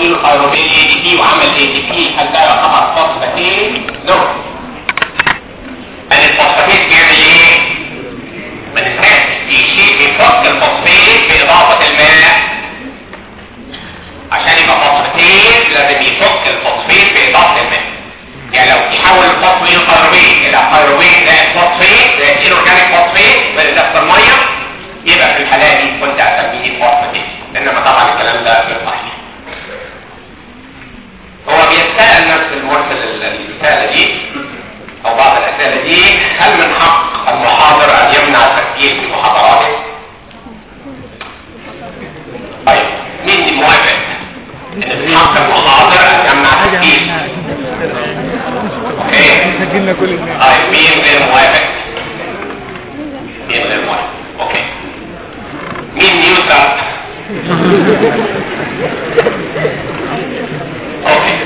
فوسفيل بايروفين اي دي بي وعمل اي دي بي هل ده يعتبر فوسفاتيز؟ نو ان الفوسفاتيز بيعمل ايه؟ ما ننساش بيشيل بيفك الفوسفيت باضافه الماء عشان يبقى فوسفاتيز لازم يفك الفوسفيت باضافه الماء يعني لو تحول الفوسفيل بايروفين الى بايروفين زائد فوسفيت زائد الاورجانيك فوسفيت بإضافة الميه يبقى في الحالة دي كنت اسميه فوسفاتيز انما طبعا الكلام ده غير صحيح هو بيتساءل نفس المرسل اللي بيسأل دي او بعض الاسئله دي هل من حق المحاضر ان يمنع التسجيل في محاضراته طيب مين موافق ان من حق المحاضر ان يمنع التسجيل اوكي سجلنا كل الناس طيب مين غير موافق مين غير موافق اوكي مين نيوترال اوكي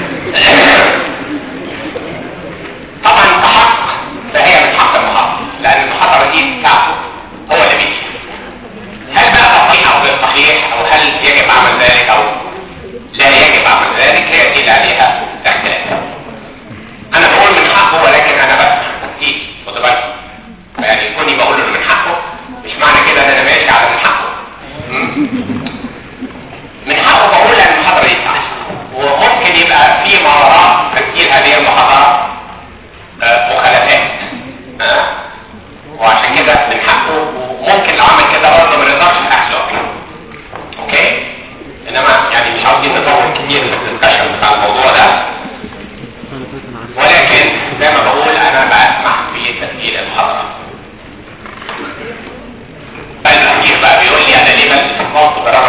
طبعا كحق فهي من حق المحاضر لان المحاضره دي بتاعته هو اللي بيجي هل بقى صحيح او غير صحيح او هل يجب عمل ذلك او لا يجب عمل ذلك هي دي اللي عليها اختلاف انا بقول من حقه ولكن انا بسمع تفكير خد بالك يعني كوني بقول له من حقه مش معنى كده ان انا ماشي على من حقه مم؟ من حقه بقول ان المحاضره دي بتاعتي وممكن يبقى في ما وراء تسجيل هذه المحاضره آه، مخالفات آه؟ وعشان كده من حقه وممكن لو عمل كده برضه ما نقدرش نحاسبه اوكي انما يعني مش عاوزين نطول كتير الدسكشن بتاع الموضوع ده ولكن زي ما بقول انا بسمح في تسجيل المحاضره الاخير بقى بيقول لي انا ليه بس كنت برغم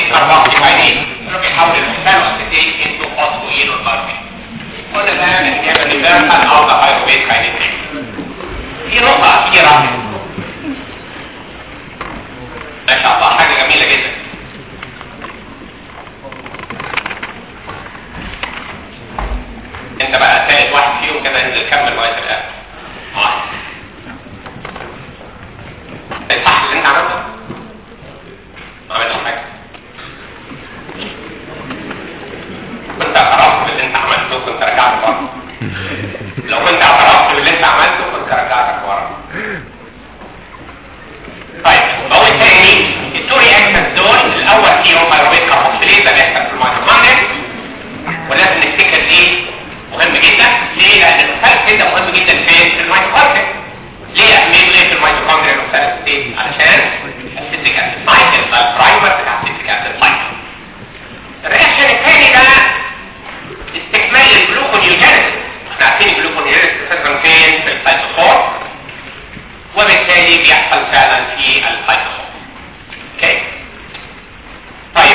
كاربوكسيلايز انه بيحول الاسيتال والاسيتيت انتو فوسفويل والباربين قلنا ده نتيجه ريفيرسال او ذا بايروبيت كاينيتيك في نقطه اخيره ما شاء الله حاجه جميله جدا انت بقى ثالث واحد فيهم كده انزل كمل لغايه الان اه ده صح اللي انت عملته ما عملتش حاجه كنت اعترفت باللي انت عملته كنت رجعت ورا لو كنت اعترفت باللي انت عملته كنت رجعتك ورا طيب هو الثاني التو رياكشنز دول الاول فيهم بايروبيت كاربوكسيليز ده بيحصل في الميتوكوندريا ولازم نفتكر ليه مهم جدا ليه لان الاوكساليت ده مهم جدا فين في الميتوكوندريا ليه اهميته ليه في الميتوكوندريا الاوكساليت عشان السيتريك اسيد سايكل ده البرايمر بتاع السيتريك اسيد سايكل الرياكشن الثاني ده استكمال الجلوكونيوجينيسيس احنا عارفين الجلوكونيوجينيسيس اساسا فين في السيتوسول وبالتالي بيحصل فعلا في السيتوسول اوكي طيب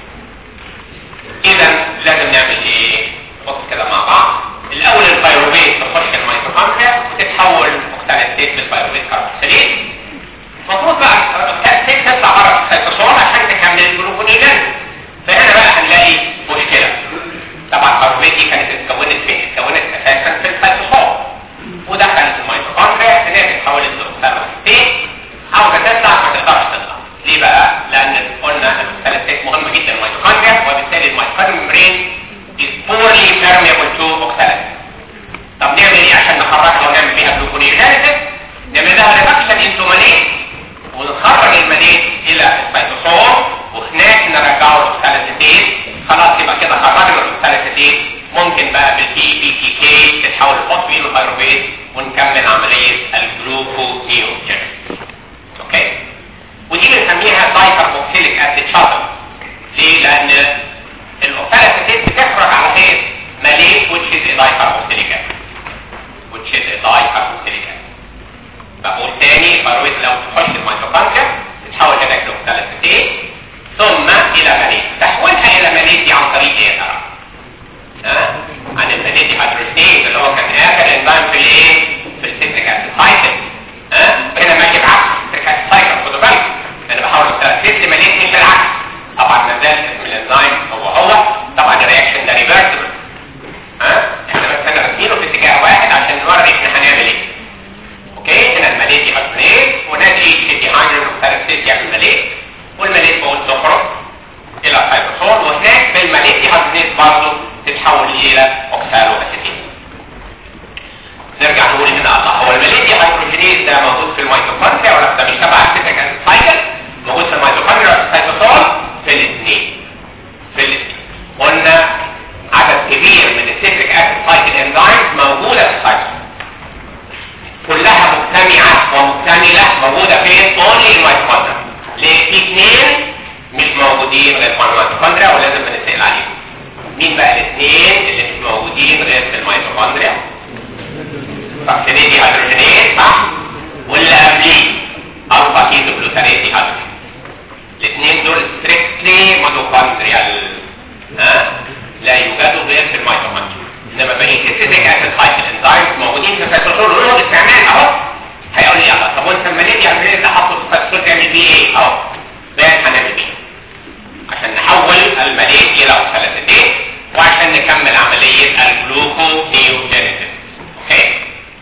اذا لازم نعمل ايه نحط كده مع بعض الاول البيروبيت تخش الميتوكوندريا وتتحول اوكساليت بالبيروبيت كاربوكسيليز المفروض بقى الاوكساليت تطلع بره السيتوسول عشان تكمل الجلوكونيوجينيسيس فهنا بقى هنلاقي مشكله طبعا البيروبيت دي كانت اتكونت فين اتكونت اساسا في السيتوسول ودخلت الميتوكوندريا هناك اتحولت لاوكساليت عاوزه تطلع ما تقدرش تطلع ليه بقى؟ لان قلنا الاوكساليت مهم جدا الميتوكوندريا وبالتالي الميتوكوندريا ممبرين is poorly permeable to oxalate طب نعمل ايه عشان نخرجها ونعمل بيها جلوكونيوجينيسيس نعمل لها ريدكشن انتو مالين ونخرج المالين الى السيتوسول وهناك نرجعه الاوكساليتيز خلاص يبقى كده خرجنا الاوكساليتيز ممكن بقى بالبي بي تي كي تتحول لفوسفين وبيروبيت ونكمل عمليه الجلوكونيوجينيسيس اوكي ودي بنسميها دايكربوكسيليك اسيد شاتل ليه؟ لان الاوكساليتيز بتخرج على ايه؟ مالين which is a dicarboxylic acid which is a dicarboxylic acid بقول تاني البيرويد لو تخش الميتوكوندريا تتحول هناك لاوكساليتيز ثم الى مالين تحويلها الى مالين دي عن طريق ايه يا ترى؟ ها؟ عن المالين دي هيدروجينيز اللي هو كان اخر انزيم في الايه؟ في السيتريك اسيد سايكل ها؟ هنا ماشي بعكس السيتريك اسيد سايكل خدوا بالكم انا بحاول اوكساليتيز لمالين مش العكس طبعا ما زال اسم الانزيم هو هو طبعا الرياكشن ده ريفرسبل ها احنا بس انا راسمينه في اتجاه واحد عشان نوري احنا هنعمل ايه اوكي هنا الماليت يبقى ماليت ونادي الدي هيدروجين اوكساليتيز يعمل ماليت والماليت بقول تخرج الى السيتوسول وهناك بالماليت هيدروجينيز برضه تتحول الى اوكسالو اسيتيز نرجع نقول هنا الله هو الماليت هيدروجينيز ده موجود في الميتوكوندريا ولا ده مش تبع السيتريك اسيد سايكل موجود في الميتوكوندريا وفي السيتوسول في الاثنين في الاثنين قلنا عدد كبير من السيتريك اسيد سايكل انزيمز موجوده في السيتوسول كلها مجتمعه ومكتمله موجوده فين؟ اونلي الميتوكوندريا ليه؟ في اثنين مش موجودين غير في الميتوكوندريا ولازم بنسال عليهم مين بقى الاثنين اللي مش موجودين غير في الميتوكوندريا؟ فاكسيدي هيدروجينيز صح؟ واللي قبليه الفا كيتو جلوتاريز هيدروجين الاثنين دول ستريكتلي ميتوكوندريال ها لا يوجدوا غير في الميتوكوندريا انما بقيه السيتريك اسيد سايكل انزايمز موجودين في السيتوسول ولهم استعمال اهو هيقول لي يلا طب وانت لما نيجي عمليه ده حطه في السيتوسول تعمل بيه ايه اهو ده هنعمل بيه عشان نحول المالين الى اوكساليتيز وعشان نكمل عمليه الجلوكونيوجينيسيس اوكي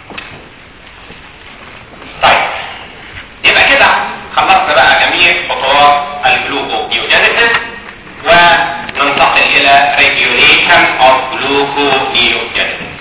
طيب يبقى كده خلصنا بقى جميع خطوات الجلوكونيوجينيسيس وننتقل الى regulation of gluconeogenesis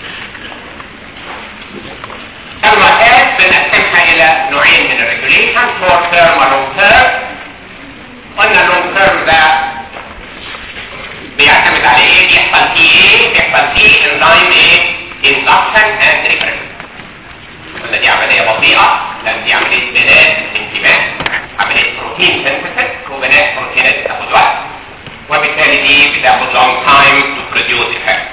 المعتاد بنقسمها الى نوعين من الريجوليشن short term و long term قلنا long term ده بيعتمد على ايه بيحصل فيه ايه بيحصل فيه enzyme ايه induction and repression قلنا دي عملية بطيئة لان دي عملية بناء انتباه عملية بروتين synthesis وبناء بروتينات بتاخد وقت وبالتالي دي بتاخد long time to produce effect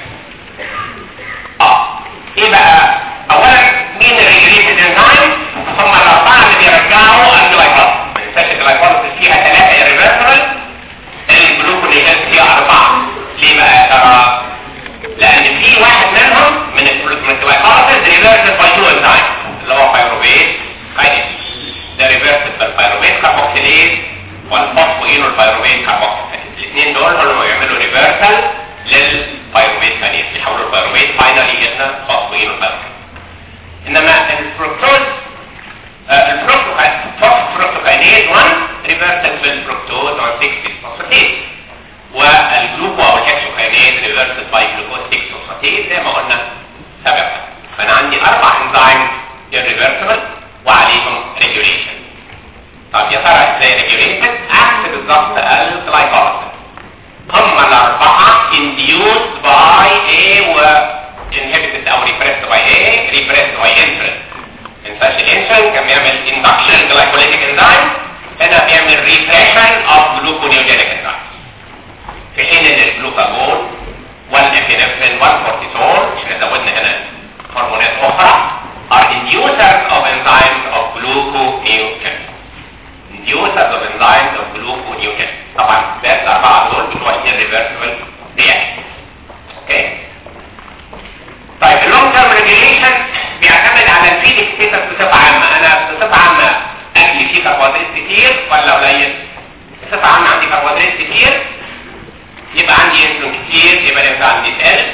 اه ايه بقى اولا مين الريجريتد انزايم هم الاربعه اللي بيرجعوا الجلايكوز ما ننساش الجلايكوز فيها ثلاثه irreversible ستيت زي ما قلنا سابقا فانا عندي اربع انزيم irreversible وعليهم ريجوليشن طب يا ترى ازاي ريجوليشن عكس بالظبط الجلايكولايسيس هم الاربعه induced by A و inhibited او repressed by A repressed by insulin in such insulin كان بيعمل induction glycolytic enzyme هنا بيعمل repression of gluconeogenic enzyme في حين ان الجلوكاجون والابنفرين والكورتيزول احنا زودنا هنا هرمونات اخرى are inducers of enzymes of gluconeogenesis inducers of enzymes of gluconeogenesis طبعا ده الاربعه دول بتوع irreversible reaction اوكي طيب اللونج تيرم ريجيليشن بيعتمد على الفيدك ستيتس بصفه عامه انا بصفه عامه اكلي فيه كربوهيدرات كتير ولا قليل بصفه عامه عندي كربوهيدرات كتير يبقى عندي انسولين كتير يبقى الانسان عندي تقل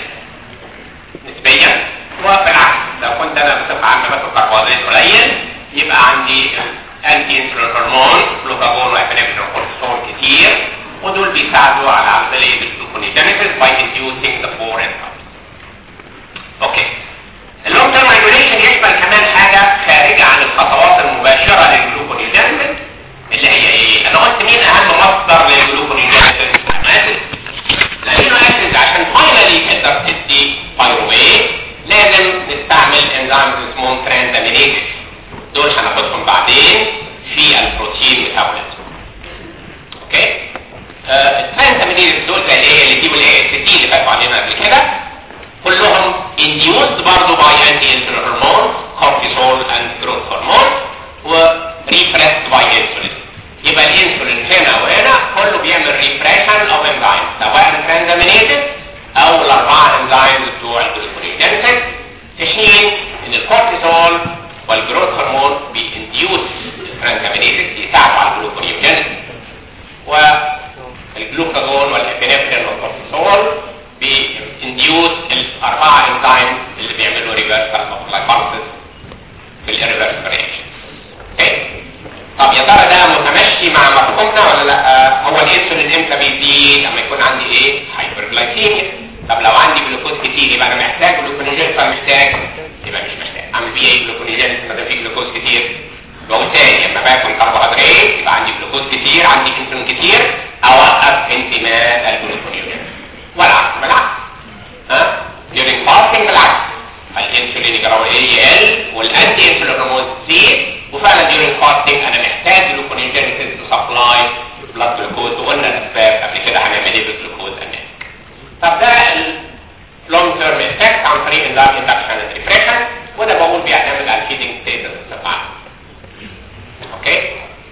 نسبيا وبالعكس لو كنت انا بصفه عامه باكل كربوهيدرات قليل يبقى عندي انتي انسولين هرمون جلوكاجون وابنفرين وكورتيزول كتير ودول بيساعدوا على عمليه الجلوكونيجينيسيس by inducing the four enzymes اوكي اللونج تيرم ريجوليشن يشمل كمان حاجه خارجه عن الخطوات المباشره للجلوكونيجينيسيس اللي هي ايه انا قلت مين اهم مصدر للجلوكونيجينيسيس اسيد لانه اسيد عشان فاينلي تقدر تدي بايرويت لازم نستعمل انزيمز اسمهم ترانزامينيزز دول هناخدهم بعدين في البروتين ميتابوليزم اوكي الترانزامينيزز دول زي الايه اللي دي والاي اس تي اللي فاتوا علينا قبل كده كلهم induced برضه by anti-insulin hormones cortisol and growth hormone و repressed by insulin يبقى الانسولين هنا وهنا كله بيعمل repression of enzymes سواء transaminases او الاربعه انزيمز بتوع الجلوكونيجينيسيس في حين ان الكورتيزول والجروث هرمون بينديوس الترانزامينيسيس يساعدوا على الجلوكونيجينيسيس والجلوكاجون والابنفرين والكورتيزول بينديوس الاربعه انزيمز اللي بيعملوا ريفرسال اوف glycolysis في الريفرس رياكشن اوكي طب يا ترى ده متمشي مع مفهومنا ولا لا هو الانسولين امتى بيزيد لما يكون عندي ايه هايبرجلايكيميا طب لو عندي جلوكوز كتير يبقى انا محتاج جلوكونيجين فمحتاج يبقى مش محتاج اعمل بيه ايه جلوكونيجين ما دام في جلوكوز كتير بقول تاني لما باكل كربوهيدرات يبقى عندي جلوكوز كتير عندي انسولين كتير اوقف انتماء الجلوكونيجين والعكس بالعكس ها during fasting بالعكس الانسولين يجرى ايه يقل والانتي انسولين هرمون تزيد وفعلا during fasting انا محتاج جلوكونيجينيسيس تو سبلاي بلاد جلوكوز وقلنا الاسباب قبل كده هنعمل ايه بالجلوكوز انيميك طب ده اللونج تيرم افكت عن طريق انزيم اندكشن اند ريبريشن وده بقول بيعتمد على الفيدنج ستيتس بصفه اوكي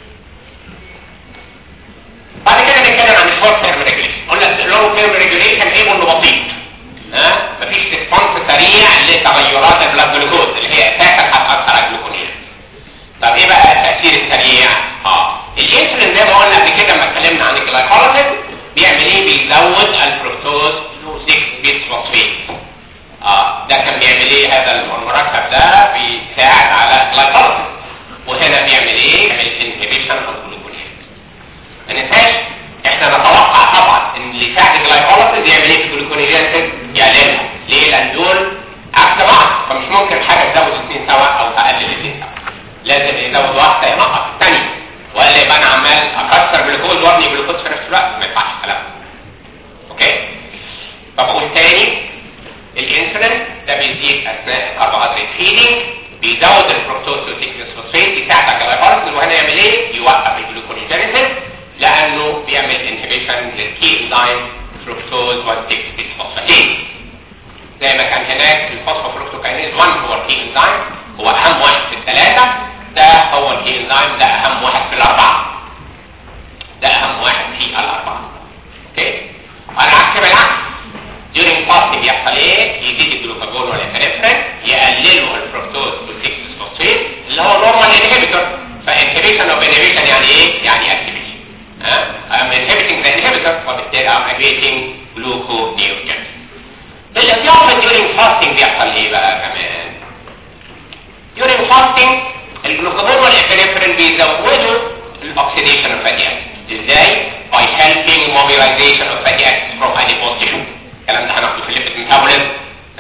بعد كده نتكلم عن الشورت تيرم ريجوليشن قلنا اللونج تيرم ريجوليشن ايه انه بسيط ها مفيش ريسبونس سريع لتغيرات البلاد جلوكوز اللي هي اساسا هتاثر على الجلوكونيز طب ايه بقى التاثير السريع اه الانسولين زي ما قلنا قبل كده لما اتكلمنا عن الجلايكوليسيس بيعمل ايه بيزود الفركتوز 6 بيت فوسفيت اه ده كان بيعمل ايه هذا المركب ده بيساعد على الجلايكوليسيس وهنا بيعمل ايه بيعمل انهبيشن اوف جلوكونيز ما ننساش احنا نتوقع طبعا ان اللي يساعد الجلايكوليسيس يعمل ايه في الجلوكونيجينيسيس يقللها ليه لان دول عكس بعض فمش ممكن حاجه تزود الاثنين سوا او تقلل الاثنين سوا لازم يزود واحده ينقص الثانيه ولا يبقى انا عمال اكسر جلوكوز وابني جلوكوز في نفس الوقت ما ينفعش الكلام اوكي فبقول تاني الانسولين ده بيزيد اثناء الكربوهيدرات فيدنج بيزود الفركتوز فوسفيت يساعد على الجلايكوليسيس وهنا يعمل ايه يوقف الجلوكونيجينيسيس لانه بيعمل انهبيشن للكي انزيم فركتوز 1 6 فوسفاتيز زي ما كان هناك الفوسفوفركتوكاينيز 1 هو الكي انزيم هو اهم واحد في الثلاثه ده هو الكي انزيم ده اهم واحد في الاربعه ده اهم واحد في الاربعه اوكي على عكس بالعكس during fasting بيحصل ايه يزيد الجلوكاجون والانفرين يقللوا الفركتوز 6 فوسفاتيز اللي هو نورمال انهبيتور فانهبيشن اوف انهبيشن يعني ايه يعني اكتيفيشن ها I'm inhibiting the inhibitor وبالتالي I'm activating gluconeogenesis بالاضافه during fasting بيحصل ايه بقى كمان during fasting الجلوكوجون والابنفرين بيزودوا الاكسيديشن اوف فاتي ازاي by helping mobilization of fatty acids from adipose tissue الكلام ده هناخده في الليبيد ميتابوليزم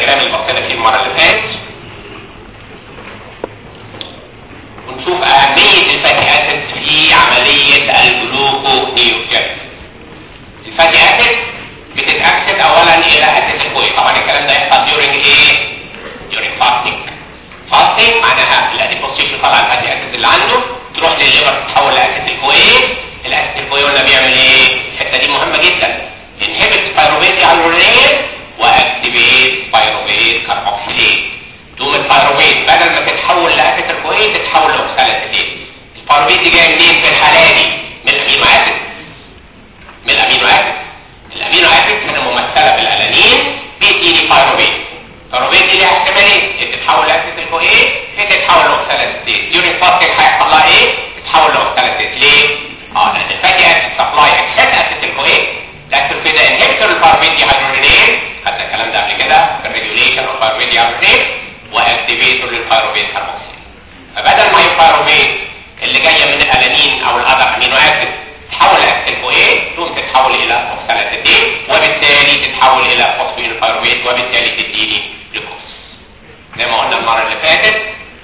الدياجرام اللي بصينا فيه المره اللي فاتت ونشوف اهميه الفاتي اسيد في عمليه الجلوكونيوجينيسيس الفاتي اسيد بتتاكسد اولا الى اسيد الكوي طبعا الكلام ده يحصل during ايه during fasting fasting معناها الاديبوس طلع الفاتي اسيد اللي عنده تروح للليفر تتحول لاسيد الكوي الاسيد الكوي قلنا بيعمل ايه الحته دي مهمه جدا inhibit pyruvate hyaluronate واكتيفيت pyruvate carboxylate تقوم البيروفيت بدل ما تتحول لاسيد الكوي تتحول لاوكسالاتيت البيروفيت دي جايه منين في الحاله دي من الامينو اسيد من الامينو اسيد الامينو اسيد هنا ممثله بالالانين بيديني بيروفيت البيروفيت دي ليها احتمالين يا تتحول لاسيد الكوي يا تتحول لاوكسالاتيت ديورين فاستنج هيحصل لها ايه تتحول لاوكسالاتيت ليه اه لان الفاتي اسيد سبلاي اكسس اسيد الكوي لكن كده انهبيتور البيروفيت دي هيدروجينيز خدنا الكلام ده قبل كده في الريجوليشن اوف البيروفيت دي هيدروجينيز واكتيفيتور للبيروفيت كاربوكسيل فبدل ما البيروفيت اللي جايه من الالانين او الاذر امينو اسيد تتحول لاسيد ايه تقوم تتحول الى اوكسالاتيدين وبالتالي تتحول الى فوسفين البيروفيت وبالتالي تديني جلوكوز زي ما قلنا المره اللي فاتت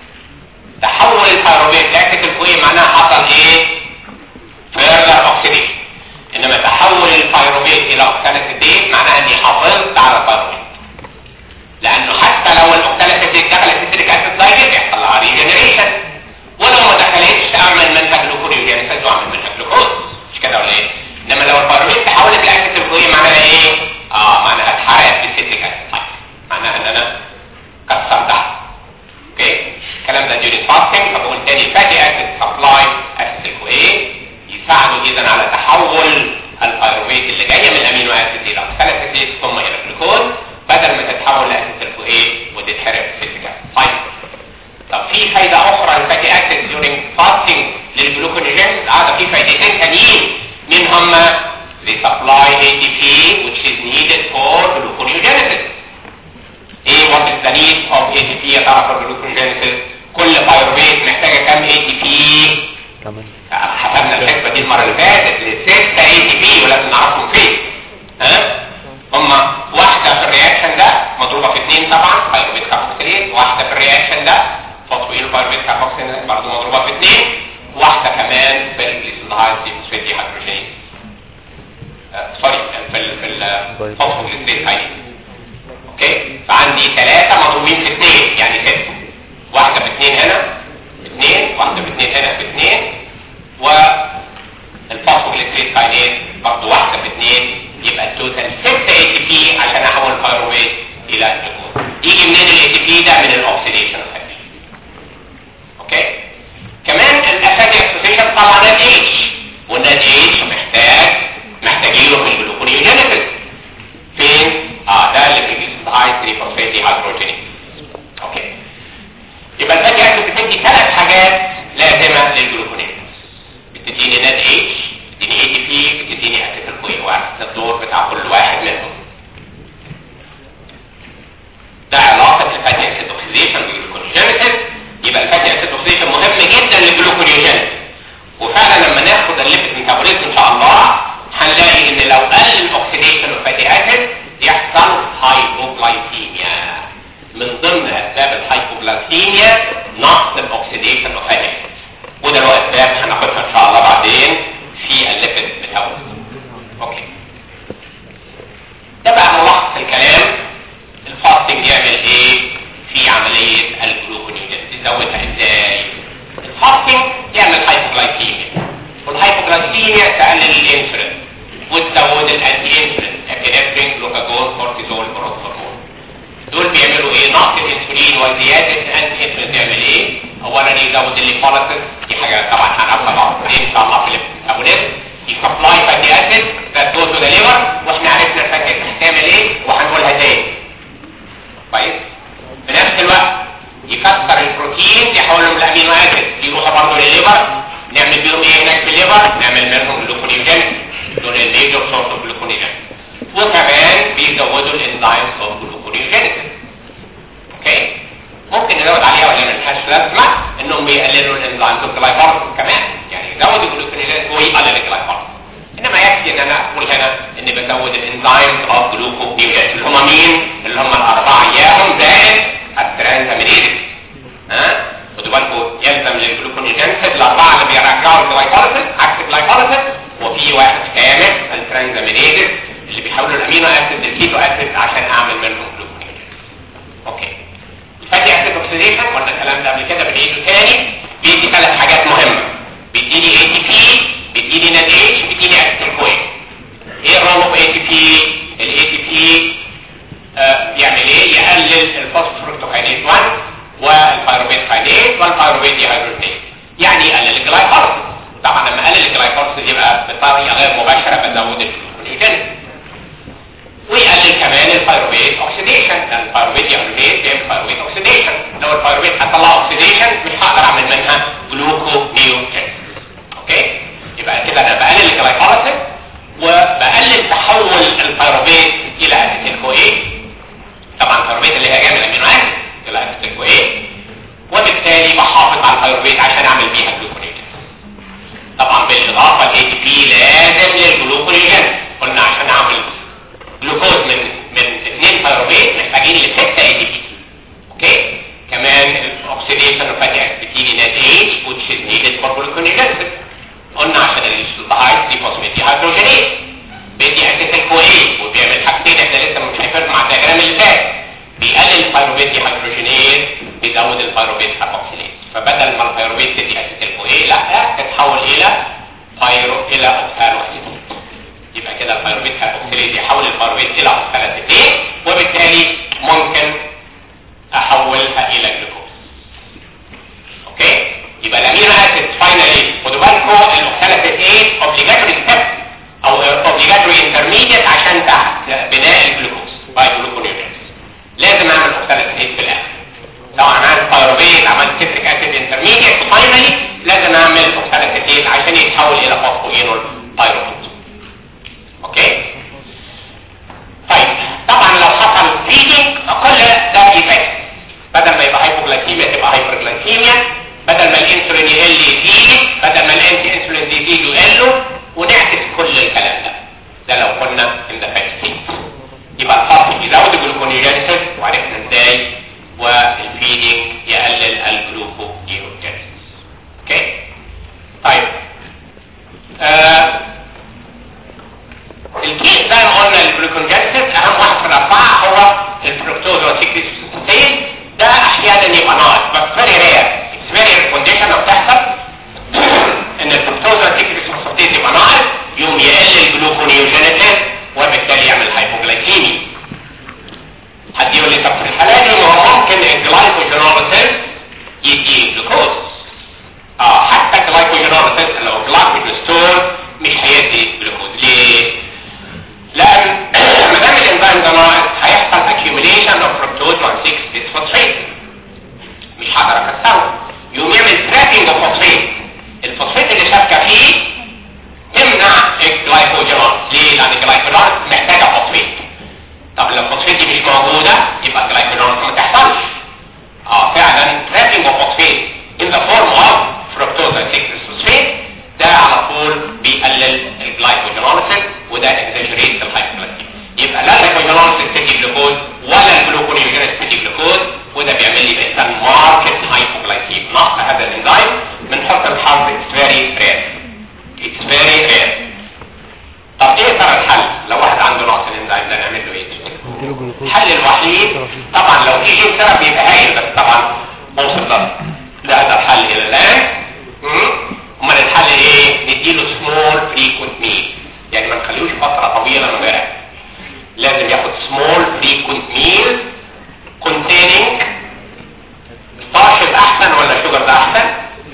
تحول البيروفيت لاسيد الكوي معناها حصل ايه فيرذر اوكسيديشن انما تحول البيروفيت الى اوكسالاتيدين معناها اني حافظت على البيروفيت لانه حتى لو الاوكسالاتيدين دخلت السيتريك اسيد دايجيت يحصل لها ريجنريشن ولو ما دخلتش اعمل منها جلوكونيوجينيسيس واعمل منها جلوكوز مش كده ولا ايه انما لو البيروفيت تحولت لاسيد الكوي معناها ايه اه معناها اتحرقت بالسيتريك اسيد طيب معناها ان انا كسرتها اوكي الكلام ده ديوري فاستنج فبقول تاني فاتي اسيد سبلاي اسيد الكوي يساعدوا اذا على تحول البيروفيت اللي جايه من الامينو اسيد الى اوكسالاتيدين ثم الى جلوكوز بدل ما تتحول لاسيد الكوي وتتحرق في السكر طيب طب في فايده اخرى للفاتي اسيد during fasting للجلوكونيجينيس اه ده في فايدتين تانيين منهم they supply ATP which is needed for gluconeogenesis ايه what is the need of ATP يا ترى for gluconeogenesis كل بايروفيت محتاجه كام ATP كمان حسبنا الحسبه دي المره اللي فاتت لستة اي تي بي ولازم نعرفهم فين ها هما واحده في الرياكشن ده مضروبه في اثنين طبعا بايروبيت كاربوكسيليت واحده في الرياكشن ده فوسفويل بايروبيت كاربوكسيليت برضه مضروبه في اثنين واحده كمان في الجليسيدهايد ديفوسفيت دي هيدروجين سوري في ال في الفوسفوجليسيد هاي اوكي فعندي ثلاثه مضروبين في اثنين يعني سته واحده في اثنين هنا اثنين واحده في اثنين هنا في اثنين والفوسفوجليسيد كاينيز برضه واحده في اثنين يبقى التوتال 6 اي تي بي عشان احول البيروفيت الى جلوكوز يجي منين الاي تي بي ده من الاكسيديشن افكت اوكي كمان الاسيدي اكسيديشن طبعا الاتش والناد اتش محتاج محتاجين له في الجلوكونيوجينيسيس فين اه ده اللي في الجليسيدهايد 3 فوسفيت هيدروجينيز اوكي يبقى الفاتي اسيد بتدي ثلاث حاجات لازمه للجلوكونيوجينيسيس بتديني ناد اتش بتديني اي تي بي بتديني اسيد الكوي وعكس الدور بتاع كل واحد منهم ده علاقه الفاتي اسيد اوكسيديشن بالجلوكونيوجينيسيس يبقى الفاتي اسيد اوكسيديشن مهم جدا للجلوكونيوجينيسيس وفعلا لما ناخد الليبيد ميتابوليزم ان شاء الله هنلاقي ان لو قل الاكسيديشن والفاتي اسيد يحصل هايبوغلايسيميا من ضمن اسباب الهايبوغلايسيميا نقص الاكسيديشن والفاتي اسيد وده له اسباب هناخدها ان شاء الله بعدين في الليبيد ميتابوليزم اوكي ده بقى ملخص الكلام الفاستنج يعمل ايه في عمليه الجلوكونيوجينيسيس يزودها ازاي الفاستنج يعمل هايبوغلايسيميا والهايبوغلايسيميا تقلل الانسولين وتزود الانتي انسولين ابنفرين جلوكاجون كورتيزول بروت هرمون دول بيعملوا ايه نقص الانسولين وزياده الانتي انسولين تعمل ايه اولا يزود الليبوليسيس دي حاجه طبعا هنعرفها بعدين ان شاء الله في الميتابوليزم يسبلاي فاتي اسيد ذات جو تو ذا ليفر واحنا عرفنا الفاتي اسيد هتعمل ايه وهنقولها تاني كويس في نفس الوقت يكسر البروتين يحولهم لامينو اسيد يروحوا برضه للليفر نعمل بيهم ايه هناك في الليفر نعمل منهم جلوكونيوجينيس دول الميجر سورس اوف جلوكونيوجينيس وكمان بيزودوا الانزيمز اوف جلوكونيوجينيس اوكي ممكن نزود عليها ولا ملهاش لازمه انهم بيقللوا الانزيمز اوف جلايكولايسيس كمان يعني يزود الجلوكونيوجينيس ويقلل الجلايكولايسيس انما يكفي ان انا اقول هنا ان بزود الانزيمز اوف جلوكونيوجينيس اللي هم مين اللي هم الاربعه ايام يزود البيروفيت كاربوكسيليز فبدل ما البيروفيت تدي اسيتيل كو ايه لا تتحول الى بايرو الى اوكسالو اسيتيل يبقى كده البيروفيت كاربوكسيليز يحول البيروفيت الى اوكسالو اسيتيل وبالتالي ممكن احولها الى جلوكوز اوكي يبقى الامينو اسيد فاينلي خدوا بالكم الاوكسالو اسيتيل اوبليجاتوري ستيب او اوبليجاتوري انترميديت عشان تحت بناء الجلوكوز باي جلوكونيوجينيسيس لازم اعمل اوكسالو اسيتيل في الاخر لو عملت بايروفيت عملت سيتريك اسيد انترميديت فاينلي لازم اعمل اوكسالو اسيتيل عشان يتحول الى فوسفوينول بايروفيت اوكي طيب طبعا لو حصل فيدنج كل ده ايفكت بدل ما يبقى هايبوغلايكيميا تبقى هايبرجلايكيميا بدل ما الانسولين يقل يزيد بدل ما الانتي انسولين يزيد يقل ونعكس كل الكلام ده ده لو كنا ان ذا فات ستيت يبقى الفرق يزود الجلوكونيوجينيسيس وعرفنا ازاي والفيدنج يقلل الجلوكونيوجينيسيس اوكي طيب آه الكيس زي ما قلنا الجلوكونيوجينيسيس اهم واحد في الاربعه هو الفركتوز والسكريسيس ده احيانا يبقى ناقص بس فيري رير اتس فيري رير كونديشن لو بتحصل ان الفركتوز والسكريسيس يبقى ناقص يوم يقل الجلوكونيوجينيسيس وبالتالي يعمل هايبوغلايكيميا حد يقول لي طب في الحالة دي هو ممكن الجلايكوجينوليسيس يدي جلوكوز اه حتى الجلايكوجينوليسيس لو جلايكوجين ستور مش هيدي جلوكوز ليه؟ لان ما دام الانزيم ده ناقص هيحصل accumulation of fructose 1 6 bisphosphate مش هقدر اكسره يقوم يعمل ترابينج اوف فوسفيت الفوسفيت اللي شابكه فيه تمنع الجلايكوجينول ليه؟ لان الجلايكوجينول محتاجه فوسفيت طب لو الفوسفيت دي مش موجوده يبقى الجلايكوجينول ما تحصلش اه فعلا ترابينج اوف فوسفيت in the form of fructose 6 bisphosphate ده على طول بيقلل الجلايكوجينوليسيس وده اكزاجريت الهايبوغلايكيميا يبقى لا الجلايكوجينوليسيس تدي جلوكوز ولا الجلوكونيوجينيس تدي جلوكوز وده بيعمل لي بيحصل ماركت هايبوغلايكيميا نقص هذا الانزيم من حسن الحظ اتس فيري رير اتس فيري رير طب ايه ترى الحل لو واحد عنده نقص الانزيم ده نعمل له ايه نديله جلوكوز الحل الوحيد طبعا لو في جين سبب يبقى هايل بس طبعا ما وصلناش لهذا الحل الى الان مم. امال الحل ايه نديله سمول فريكونت ميل يعني ما نخليهوش فتره طويله من غير أكل. لازم ياخد سمول فريكونت ميل containing ستارشز احسن ولا شوجر ده احسن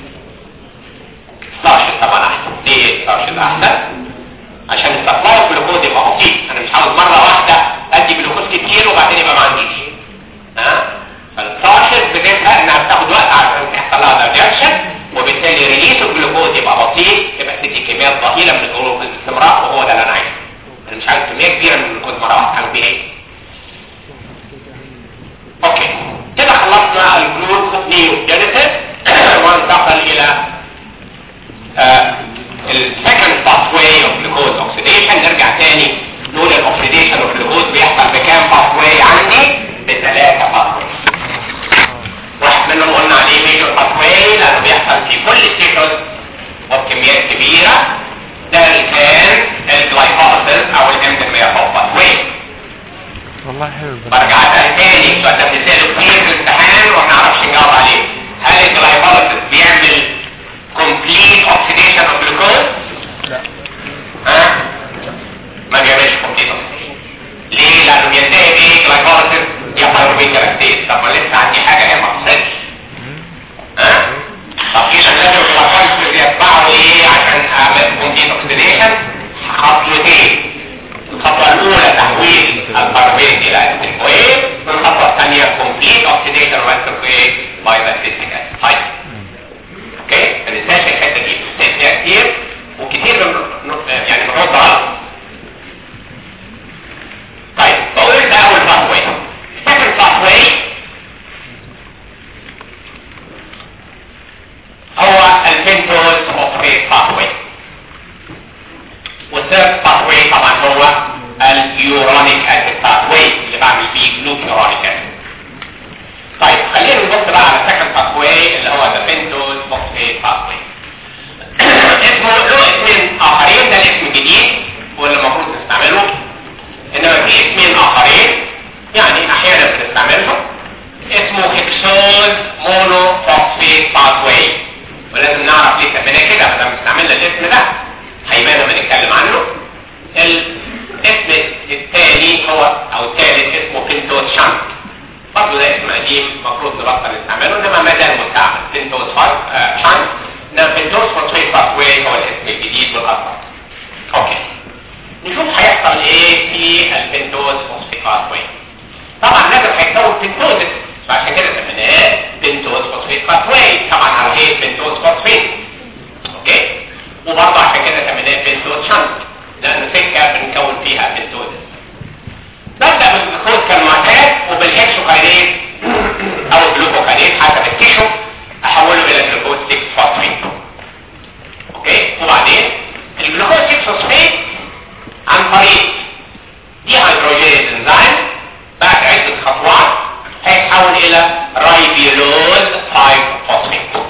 ستارشز طبعا احسن ليه ستارشز احسن عشان السبلاي الجلوكوز يبقى بسيط انا مش عاوز مره واحده ادي جلوكوز كتير وبعدين يبقى ما عنديش ها فالستارشز بتبقى انها بتاخد وقت عشان تحصل لها دايجكشن وبالتالي ريليس الجلوكوز يبقى بسيط تبقى تدي كميات ضئيله من الجلوكوز باستمرار وهو ده اللي انا عايزه انا مش عايز كميه كبيره من الجلوكوز مره واحده اعمل بيها ايه قديم المفروض نبطل نستعمله انما ما زال مستعمل بنتوز شان انما بنتوز فوسفيت باثواي هو الاسم الجديد والاكبر اوكي نشوف هيحصل ايه في البنتوز فوسفيت باثواي طبعا لازم هيتكون بنتوزس فعشان كده سميناه بنتوز فوسفيت باثواي طبعا على هيئه بنتوز فوسفيت اوكي وبرضه عشان كده سميناه بنتوز شانت لان سكه بنكون فيها بنتوزس ببدا بالجلوكوز كالمعتاد وبالهكسوكاينيز او الجلوكوكاينيز حسب التيشو احوله الى جلوكوز 6 فوسفيت اوكي وبعدين الجلوكوز 6 فوسفيت عن طريق دي هيدروجينيز انزيم بعد عده خطوات هيتحول الى رايبيولوز 5 فوسفيت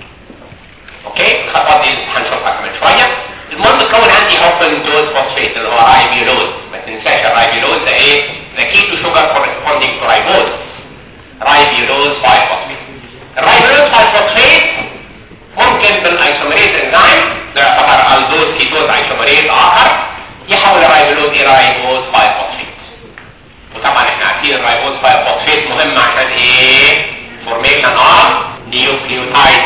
اوكي الخطوات دي هنشوفها كمان شويه المهم تكون عندي هو بنتوز فوسفيت اللي هو رايبيولوز ما تنساش الرايبيولوز ده ايه ده كيتو شوجر كورسبوندينج تو رايبوز رايبيولوز 5 فوسفيت الرايبيولوز 5 فوسفيت ممكن بالايسوميريز انزيم ده يعتبر الدوز كيتوز ايسوميريز اخر يحول الرايبيولوز الى رايبوز 5 فوسفيت وطبعا احنا عارفين الرايبوز 5 فوسفيت مهم عشان ايه فورميشن اوف نيوكليوتايد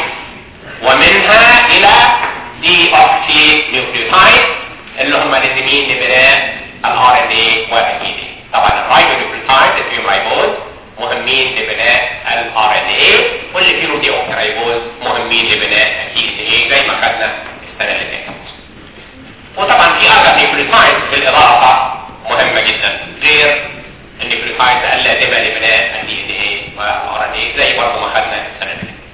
ومنها الى دي اوكسي نيوكليوتايد اللي هم لازمين لبناء الار ان اي والدي ان طبعا الرايبونيوكليوتايد اللي فيهم رايبوز مهمين لبناء الار ان اي واللي فيهم دي اوكسي مهمين لبناء الدي ان اي زي ما خدنا السنه اللي فاتت وطبعا في ارجع نيوكليوتايد بالاضافه مهمه جدا غير النيوكليوتايد اللازمه لبناء الدي ان اي والار ان اي زي برضه ما خدنا السنه اللي فاتت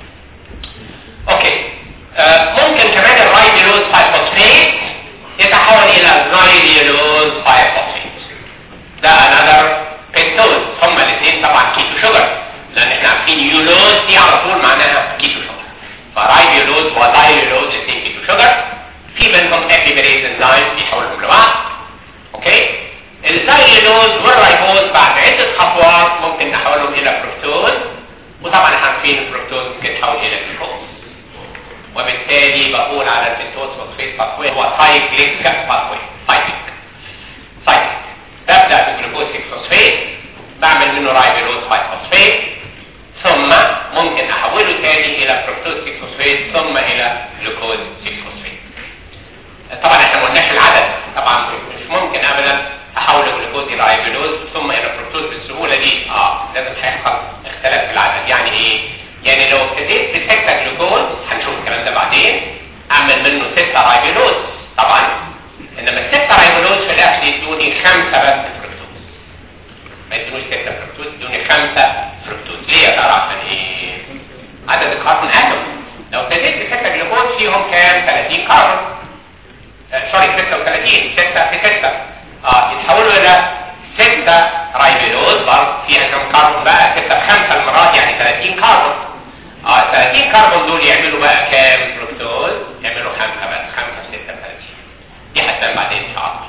اوكي آه ممكن كمان الرايبيولوز 5 فوسفيت يتحول الى زايليولوز 5 فوسفيت ده انذر بنتوز هما الاثنين طبعا كيتو شوجر لان احنا عارفين يولوز دي على طول معناها كيتو شوجر فرايبيولوز وزايليولوز الاثنين كيتو شوجر في بينهم ابيبريز انزيم بيحولهم لبعض اوكي الزايليولوز والرايبوز بعد عده خطوات ممكن نحولهم الى فركتوز وطبعا احنا عارفين الفركتوز ممكن يتحول الى جلوكوز وبالتالي بقول على البنتوز فوسفيت باثوي هو سايكليك باثوي سايكليك سايكليك ببدا بالجلوكوز 6 فوسفيت بعمل منه رايبيلوز 5 فوسفيت ثم ممكن احوله تاني الى فركتوز 6 فوسفيت ثم الى جلوكوز 6 فوسفيت طبعا احنا ما قلناش العدد طبعا مش ممكن ابدا احول جلوكوز الى رايبيلوز ثم الى فركتوز بالسهوله دي اه لازم هيحصل اختلاف في العدد يعني ايه يعني لو ابتديت بستة جلوكوز هنشوف الكلام ده بعدين اعمل منه ستة رايبيلوز طبعا انما الستة رايبيلوز في الاخر يدوني خمسة بس فركتوز ما يدونيش ستة فركتوز يدوني خمسة فركتوز ليه يا ترى عشان ايه عدد الكربون اتوم لو ابتديت بستة جلوكوز فيهم كام 30 كربون آه سوري 36 6 في 6 اه يتحولوا الى 6 رايبيلوز برضه فيها كم كربون بقى 6 بخمسة المرات يعني 30 كربون اه 30 كربون دول يعملوا بقى كام فركتوز يعملوا خمسة بس 5 في 6 30 دي هتبان بعدين ان شاء الله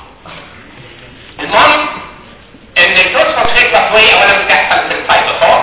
المهم ان الفوسفوسفيت باثوي اولا بتحصل في السيتوسول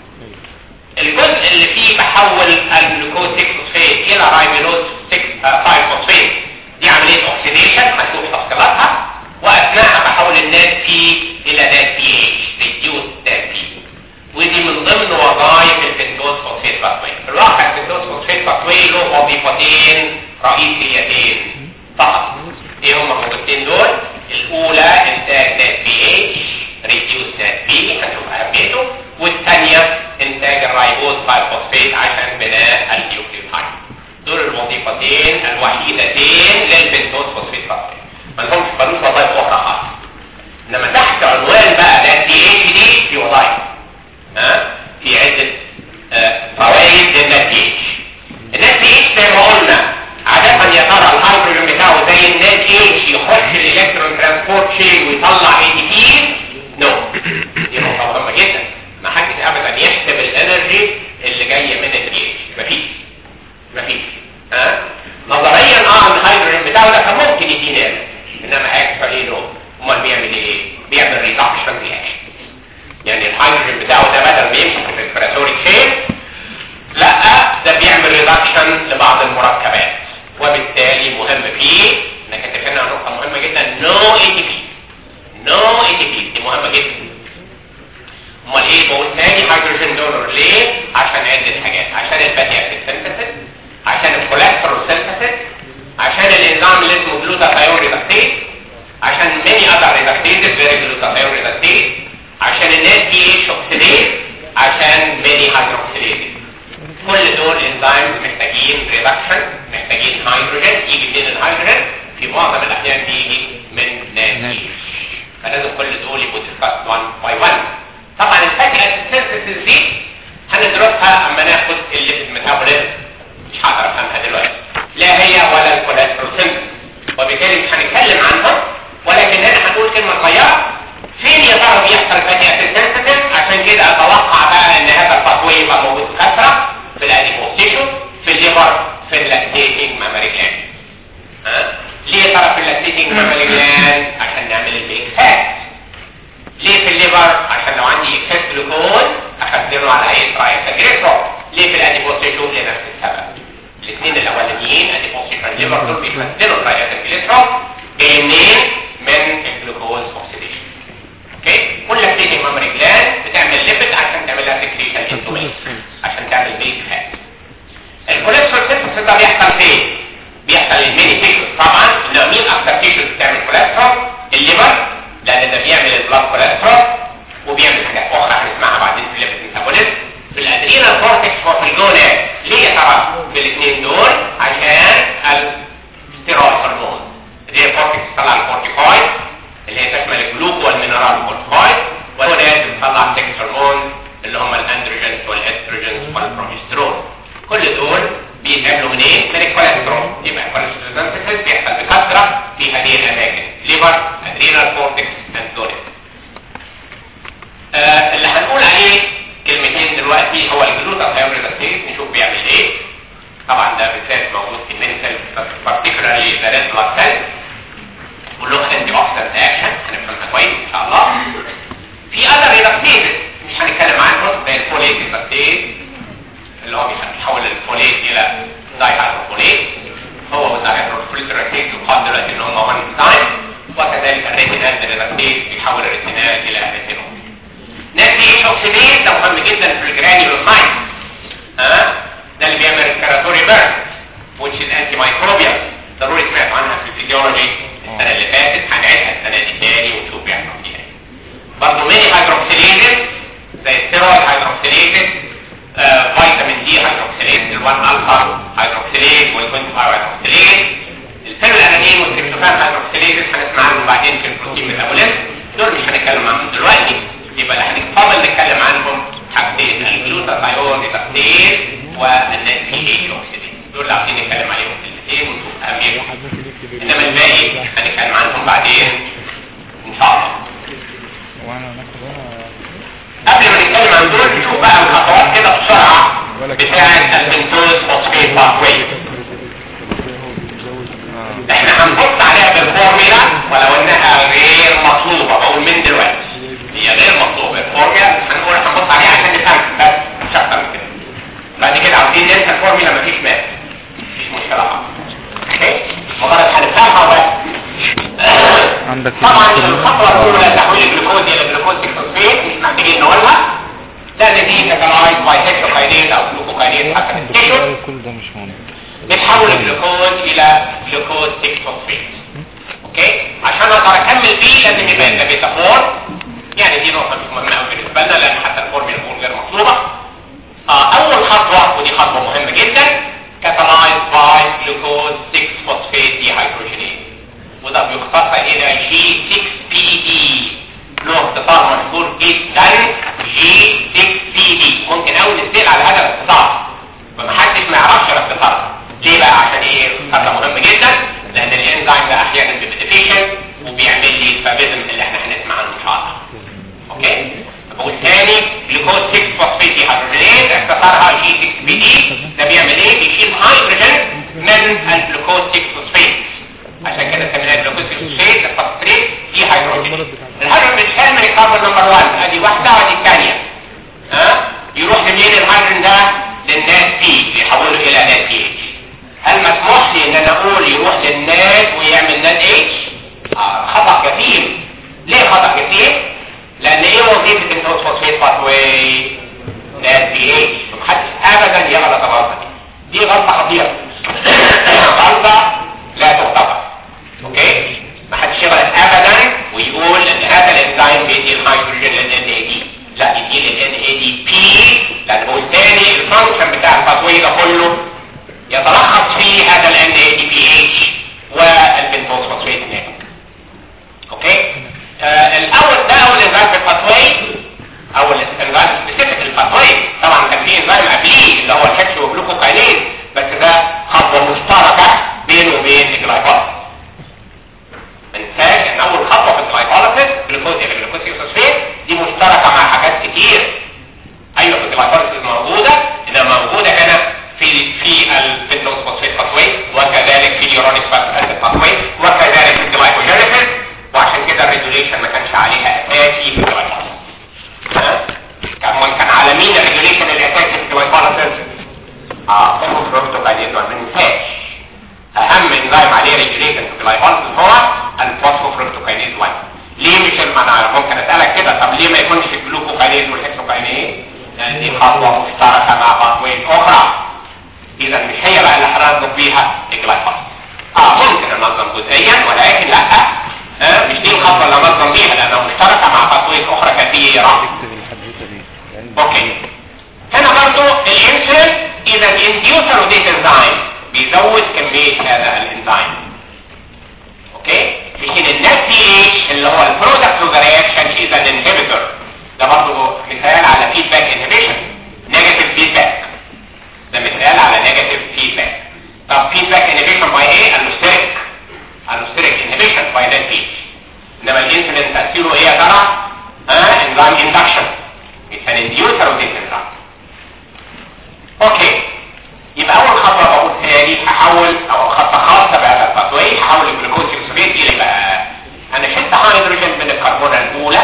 الجزء اللي فيه بحول الجلوكوز 6 فوسفيت الى رايبيلوز 6 5 فوسفيت دي عمليه اوكسيديشن هنشوف تفصيلاتها واثناءها بحول النات بي الى نات بي اتش ريديوس نات بي ودي من ضمن وظائف البنتوز فوسفيت باثوي في الواقع البنتوز فوسفيت باثوي له وظيفتين رئيسيتين فقط ايه هم الوظيفتين دول الاولى انتاج نات بي اتش ريديوس نات بي هنشوف اهميته والثانيه انتاج الرايبوز 5 فوسفيت عشان بناء النيوكليوتايد دول الوظيفتين الوحيدتين للبنتوز فوسفيت باثوي ما لهمش ملوش وظائف اخرى خالص انما تحت عنوان بقى نات بي اتش دي في وظائف ها في عدة فوائد للنتيج النتيج زي ما قلنا عادة يا ترى الهيدروجين بتاعه زي النات اتش يخش الالكترون ترانسبورت شين ويطلع اي دي بي نو دي نقطة مهمة جدا ما حدش ابدا يحسب الانرجي اللي جاية من الاتش مفيش مفيش ها نظريا اه الهيدروجين بتاعه ده كان ممكن يدينا انما اكشوالي نو امال بيعمل ايه؟ بيعمل ريدكشن رياكشن يعني الهيدروجين بتاعه ده بدل ما يمشي في الريسبيراتوري تشين لا ده بيعمل ريدكشن لبعض المركبات وبالتالي مهم فيه انك تفهمنا نقطه مهمه جدا نو اي تي بي نو اي تي بي دي مهمه جدا امال ايه بقول تاني هيدروجين دونر ليه عشان عده حاجات عشان الفاتي اسيد سينثيسيس عشان الكوليسترول سينثيسيس عشان الانزيم اللي اسمه جلوتاثيون ريدكتيز عشان ماني اذر ريدكتيز غير جلوتاثيون ريدكتيز عشان الناس دي اتش اوكسيديز عشان ماني هيدروكسيليز كل دول انزيمز محتاجين ريدكشن محتاجين هيدروجين يجي منين الهيدروجين في معظم الاحيان بيجي من ناس فلازم كل دول يبقوا ديسكاس 1 باي 1 طبعا الفاتي اسيد سينثيسيس دي هندرسها اما ناخد الليبيد ميتابوليزم مش هقدر افهمها دلوقتي لا هي ولا الكوليسترول سينثيسيس وبالتالي مش هنتكلم عنها ولكن هنا هنقول كلمه صغيره فين يا ترى بيحصل فاتي اسيد سينثيسيس عشان كده اتوقع بقى ان هذا التطوير يبقى موجود بكثره في الاديبوس تيشو في الليفر في اللاكتيتنج مامري جلاند ها ليه ترى في اللاكتيتنج مامري جلاند عشان نعمل الاكسات ليه في الليفر عشان لو عندي اكسس جلوكوز اخزنه على اي ترايسجليسرول ليه في الاديبوس تيشو لنفس السبب الاثنين الاولانيين اديبوس تيشو الليفر دول بيخزنوا ترايسجليسرول جاي منين من الجلوكوز اوكسيديشن اوكي كل لاكتيتنج مامري جلاند بتعمل ليبيد عشان تعمل لها سكريشن انتو عشان تعمل ميلك فات الكوليسترول سينثيسيس ده بيحصل فين بيحصل الميني تيشوز طبعا لو مين اكتر تيشوز بتعمل كوليسترول الليفر لان ده بيعمل البلاد كوليسترول وبيعمل حاجات اخرى هنسمعها بعدين في الليبيد ميتابوليزم في الادرينال كورتكس وفي الجونات ليه يا ترى في الاثنين دول عشان الستيرويد هرمون الادرينال كورتكس بتطلع الكورتيكويد اللي هي تشمل الجلوكو والمينرال والكورتيكويد والجونات بتطلع سكس هرمون اللي هم الاندروجينز والاستروجينز والبروجسترون كل دول بيتعملوا منين؟ من الكوليسترول يبقى الكوليسترول سينثيسيس بيحصل بكثره في هذه الاماكن ليفر ادرينال كورتكس اند جونات آه اللي هنقول عليه كلمتين دلوقتي هو الجلوتاثيون ريدكتيز نشوف بيعمل ايه طبعا ده بالذات موجود في المينتال particularly the red blood cells وله انتي اوكسيدنت اكشن هنفهمها كويس ان شاء الله في other ريدكتيز مش هنتكلم عنهم زي الفوليت ريدكتيز اللي هو بيحول الفوليت الى دايهيدروفوليت هو والدايهيدروفوليت ريدكتيز يقال دلوقتي ان هم وان تايم وكذلك الريتينال ريدكتيز بيحول الريتينال الى ريتينول ناتي اتش اوكسيديز ده مهم جدا في الجرانيول سايت ها ده اللي بيعمل ريسبيراتوري بيرن which is antimicrobial ضروري سمعت عنها في الفيزيولوجي السنه اللي فاتت هنعيدها السنه دي تاني ونشوف بيحصل فيها برضه ميني هيدروكسيليزز زي الستيرويد هيدروكسيليزز آه فيتامين دي هيدروكسيليز ال1 الفا هيدروكسيليز وال25 هيدروكسيليز الفيرولانين والتريبتوفان هيدروكسيليز هنسمع عنهم بعدين في البروتين ميتابوليزم دول مش هنتكلم عنهم دلوقتي يبقى اللي هنفضل نتكلم عنهم حاجتين الجلوتاثيون ريدكتيز والنات بي اتش اوكسيديز دول اللي عايزين نتكلم عليهم كلمتين ونشوف اهميتهم انما الباقي هنتكلم عنهم بعدين ان شاء الله قبل ما نتكلم عن دول نشوف بقى الخطوات كده بسرعه بتاعه البنتوز فوسفيت باثوي احنا هنبص عليها بالفورميلا ولو انها غير مطلوبه بقول من دلوقتي هي غير مطلوبه الفورميلا هنقول هنبص عليها عشان نفهمها بس مش اكتر من كده بعد كده عاوزين ننسى الفورميلا مفيش مال مفيش مشكله خالص مجرد هنفهمها بس عندك طبعا الخطوه الاولى تحويل الجلوكوز الى جلوكوز 6 فوسفيت مش محتاجين نقولها لان دي كاتالايز باي هيكسوكاينيز او جلوكوكاينيز حسب التيشو كل ده مش مهم بتحول الجلوكوز الى جلوكوز 6 فوسفيت اوكي عشان اقدر اكمل بيه لازم يبقى ده بيتا 4 يعني دي نقطه مش مهمه قوي بالنسبه لنا لان حتى الفورميلا بتكون غير مطلوبه آه اول خطوه ودي خطوه مهمه جدا كاتالايز باي جلوكوز 6 فوسفيت دي هيدروجينيز وده بيختصر الى جي 6 بي دي له اختصار مشهور جدا جي 6 بي دي ممكن اول نسال على هذا الاختصار فمحدش ما يعرفش الاختصار ليه بقى عشان ايه الاختصار مهم جدا لان الانزيم ده احيانا بيبقى ديفيشن وبيعمل لي الفابيزم اللي احنا هنسمع عنه ان شاء الله اوكي بقول تاني جلوكوز 6 فوسفيت هيدروجينيز اختصارها جي 6 بي دي ده بيعمل ايه بيشيل هيدروجين من الجلوكوز 6 فوسفيت عشان كده سميناها جلوكوز 6 فوسفيت الفوسفيت دي هيدروجين الهيدروجين بيتشال من الكربون نمبر 1 ادي واحده وادي الثانيه ها يروح لمين الهيدروجين ده للناس بي يحوله الى نات بي اتش هل مسموح لي ان انا اقول يروح للنات ويعمل نات اتش آه خطا كثير ليه خطا كثير لان ايه وظيفه الفوسفيت باثوي ايه ده كله يتلخص في هذا ال NADPH والبنتوز فوسفيت ناتج اوكي آه الاول ده اول انزيم في الباثواي اول انزيم سبيسيفيك الباثواي طبعا كان في انزيم قبليه اللي هو الكاتشو جلوكوكاينيز بس ده خطوه مشتركه بينه وبين الجلايكولايز ما ننساش ان اول خطوه في الجلايكولايز جلوكوز الى جلوكوز فوسفيت دي مشتركه مع حاجات كتير ايوه في الجلايكولايز موجوده انما موجوده هنا في في البنتوز فوسفيت باثواي وكذلك في اليورونيك اسيد باثواي وكذلك في الجلايكوجينيسيس وعشان كده الريجوليشن ما كانش عليها اساسي في الجلايكولايز ها كان كان على مين الريجوليشن الاساسي في الجلايكولايز اه الفوسفوفروكتوكاينيز ما ننساش اهم انزيم عليه ريجوليشن في الجلايكولايز هو الفوسفوفروكتوكاينيز 1 ليه مش انا ممكن اسالك كده طب ليه ما يكونش الجلوكوكاينيز والهكسوكاينيز لان دي خطوه مشتركه مع باثويز اخرى اذا مش هي بقى اللي هنرتب بيها الجلايكولايز اه ممكن انظم جزئيا ولكن لا آه مش دي الخطوه اللي انظم بيها لانها مشتركه مع باثويز اخرى كثيره اكتب الحدوته دي يعني اوكي هنا برضو الانسولين اذا الانديوسر وديت انزيم بيزود كميه هذا الانزيم اوكي لكن النت دي اتش اللي هو البرودكت اوف ذا رياكشن از ان انهبيتور ده برضو مثال على فيدباك انهبيشن نيجاتيف فيدباك ده مثال على نيجاتيف فيدباك طب فيدباك انهبيشن باي ايه الوستريك الوستريك انهبيشن باي نت دي اتش انما الانسولين تاثيره ايه يا ترى ها انزيم اندكشن It's an inducer of this enzyme. اوكي يبقى اول خطوه بقول تاني هحول او خطه خاصه بهذا الباثوي هحول الجلوكوز فوسفيت الى بقى انا شلت هيدروجين من الكربونه الاولى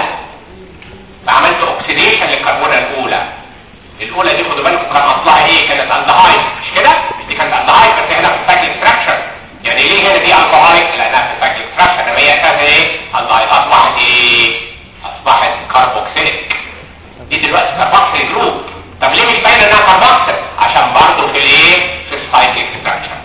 فعملت اوكسيديشن للكربونه الاولى الاولى دي خدوا بالكم كان اصلها ايه كانت الدهايد مش كده مش دي كانت الدهايد بس هنا في السايكل ستراكشر يعني ليه هنا دي الدهايد لانها في السايكل ستراكشر انما هي اساسا ايه الدهايد اصبحت ايه اصبحت كاربوكسيليك دي دلوقتي كاربوكسيل جروب طب ليه مش باينه انها كاربوكسيل عشان برضه في الايه في السايكل ستراكشر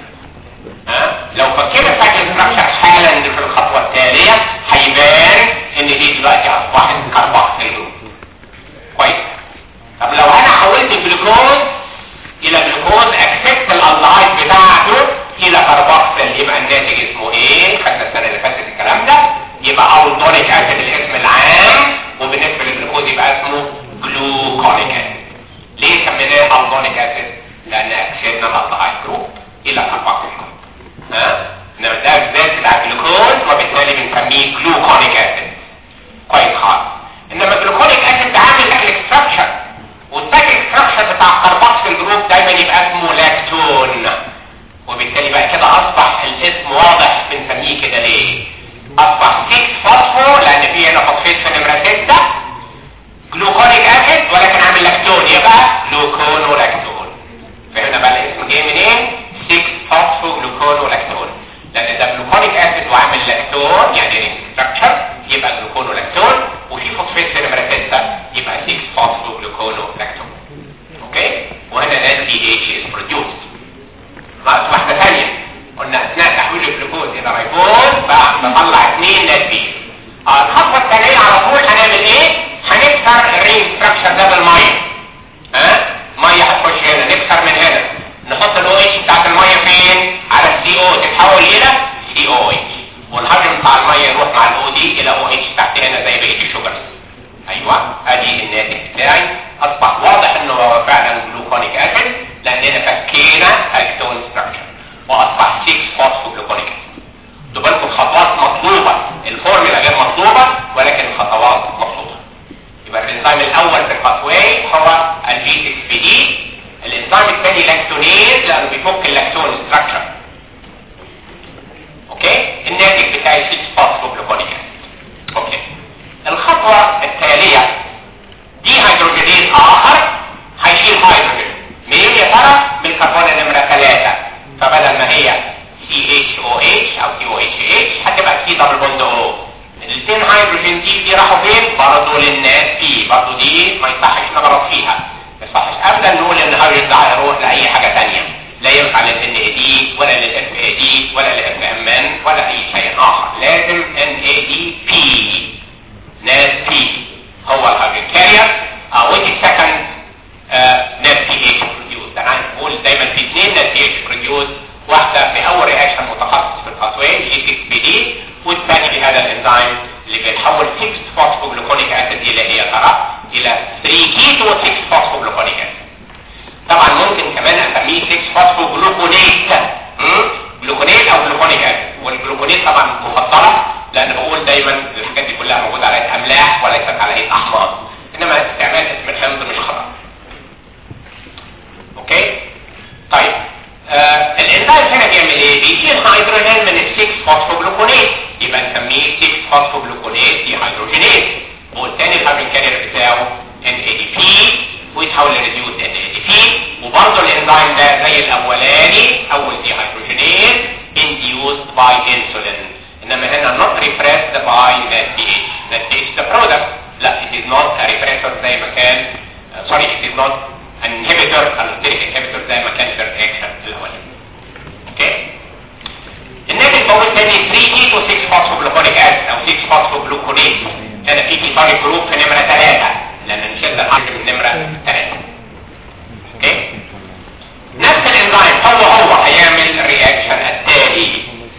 ها لو فكينا السايكل ستراكشر حالا في الخطوه التاليه هيبان ان دي دلوقتي اصبحت كاربوكسيل جروب كويس طب لو انا حولت الجلوكوز الى جلوكوز اكسبت الالدهايد بتاعته الى كاربوكسيل يبقى الناتج اسمه ايه خدنا السنه اللي فاتت الكلام ده يبقى اولدونيك اسيد الاسم العام وبالنسبه للجلوكوز يبقى اسمه جلوكونيك اسيد ليه سميناه اولدونيك اسيد لان اكسبنا الالدهايد جروب الى كاربوكسيل جروب ها انما ده بالذات بتاع الجلوكوز وبالتالي بنسميه جلوكونيك اسيد كويس خالص انما الجلوكونيك اسيد ده عامل اكل ستراكشر والسايكل ستراكشر بتاع الكربوكسيل جروب دايما يبقى اسمه لاكتون وبالتالي بقى كده اصبح الاسم واضح بنسميه كده ليه اصبح 6 فوسفو لان في هنا فوسفيت في نمره 6 جلوكونيك اسيد ولكن عامل لاكتون يبقى جلوكونولاكتون فهنا بقى الاسم جاي منين 6 فوسفو جلوكونولاكتون لان ده جلوكونيك اسيد وعامل لاكتون يعني رينج ستراكشر يبقى جلوكونولاكتون وفي فوسفيت في نمره 6 يبقى 6 فوسفو جلوكونولاكتون اوكي وهنا ال LDH is produced ناقص واحده ثانيه قلنا اثناء تحويل الجلوكوز الى ريبوز بطلع اثنين ناتجين الخطوه الثانيه على طول هنعمل ايه هنكسر الرينج ستراكشر ده بالميه ها ميه هتخش هنا نكسر من هنا نحط الاو اتش بتاعت الميه فين على السي او تتحول الى سي او اتش والهجم بتاع الميه يروح مع الاو دي الى او اتش تحت هنا زي بقيه الشجر ايوه ادي الناتج بتاعي اصبح واضح انه هو فعلا جلوكونيك اسيد لاننا فكينا الكتون ستراكشر واصبح 6 فوسفوجلوكونيك اسيد تبقى الخطوات مطلوبه الفورمولا غير مطلوبه ولكن الخطوات مطلوبه يبقى الانزيم الاول في الباثواي هو الجي 6 بي دي الانزيم الثاني لاكتونيز لانه بيفك اللاكتون ستراكشر اوكي الناتج بتاعي 6 فوسفوجلوكونيك اسيد اوكي الخطوه التاليه دي هيدروجينيز اخر هيشيل هيدروجين منين يا ترى من الكربون نمره 3 فبدل ما هي CHOH او COHH هتبقى C دبل بوند O الاثنين هيدروجين دي دي راحوا فين برضه للناس بي برضه دي ما يصحش نغلط فيها ما يصحش ابدا نقول ان الهيدروجين ده هيروح لاي حاجه ثانيه لا ينفع لل NAD ولا لل FAD ولا لل FMN ولا اي شيء اخر لازم NADP ناس بي هو الهيدروجين كارير او ودي سكند ناس بي اتش بروديوس انا عايز اقول دايما not an inhibitor allosteric inhibitor زي ما كان في الرياكشن الاولاني اوكي الناتج بقول تاني 3 دي تو 6 فوسفوجلوكونيك اسيد او 6 فوسفوجلوكونيت هنا في في تارجت جروب في نمره 3 لان نشد الحرف من نمره 3 اوكي نفس الانزيم هو هو هيعمل الرياكشن التالي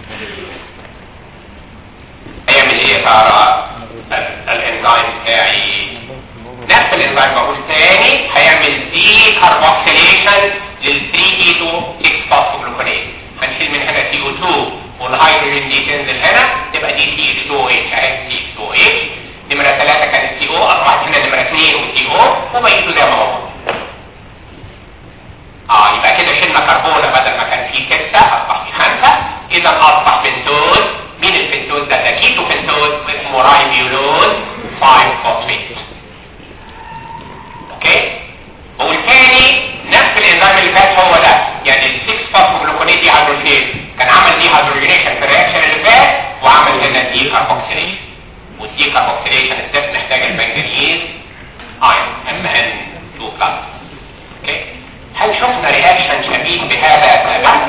هيعمل ايه يا ترى ال- الانزيم بتاعي نفس الانزيم بقول تاني هيعمل دي كاربوكسيليشن لل 3 اي 2 6 فوسفوجلوكونيت هنشيل من هنا سي او 2 والهيدروجين دي تنزل هنا تبقى دي سي اتش 2 اتش اهي سي اتش 2 اتش نمره 3 كانت سي او اصبحت هنا نمره 2 وسي او وبقيته زي ما هو اه يبقى كده شلنا كربونه بدل ما كان فيه 6 اصبح فيه 5 اذا اصبح بنتوز مين البنتوز ده ده كيتو بنتوز اسمه رايبيولوز 5 فوسفيت اوكي والتاني نفس الانزيم اللي فات هو ده يعني ال 6 فوسفوجلوكونيت دي هيدروجينيز كان عمل دي هيدروجينيشن في الرياكشن اللي فات وعمل هنا دي كاربوكسيليشن والدي كاربوكسيليشن الزفت محتاج المنجنيز ايون ام ان 2 بلس اوكي هل شفنا رياكشن شبيه بهذا سابقا؟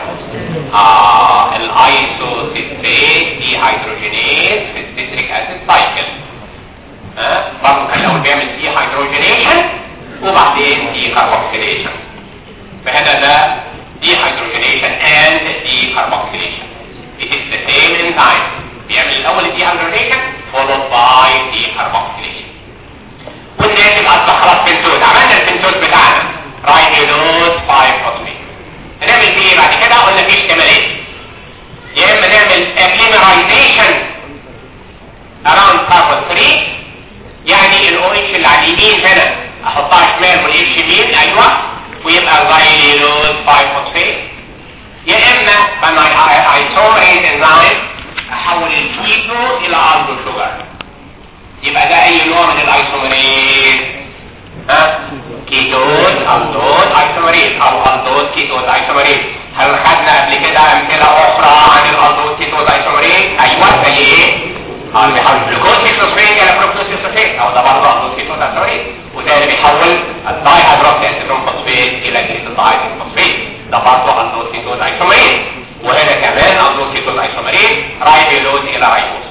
اه الايسوسيتريت دي هيدروجينيز في السيتريك اسيد سايكل ها برضه كان الاول بيعمل دي هيدروجينيشن وبعدين دي كاربوكسيليشن فهنا ده دي هيدروجينيشن اند دي كاربوكسيليشن it is the same enzyme بيعمل الاول الدي هيدروجينيشن followed by دي كاربوكسيليشن والناتج اصبح خلاص بنتوز عملنا البنتوز بتاعنا رايبيدوز 5 فوسفيت هنعمل فيه ايه بعد كده قلنا في احتمالين يا اما نعمل ابليمرايزيشن around carbon 3 يعني الاو اتش اللي على اليمين هنا احطها شمال والاتش يمين ايوه ويبقى زايلوز 5 فوسفيت يا اما بما ايسومريز انزيم احول الكيتو الى الدو شوجر يبقى ده اي نوع من الايسومريز ها كيتوز الدوز ايسومريز او الدوز كيتوز ايسومريز هل خدنا قبل كده امثله اخرى عن الالدوز كيتوز ايسومريز ايوه زي ايه اه اللي بيحول جلوكوز فوسفيت الى فركتوز فوسفيت او ده برضه الدوز كيتوز ايسومريز وده اللي بيحول الداي هيدروكسي اسيتون فوسفيت الى كيتوزايد فوسفيت ده برضه الدوز كيتوز ايسومريز وهنا كمان الدوز كيتوز ايسومريز رايبيلوز الى رايبوز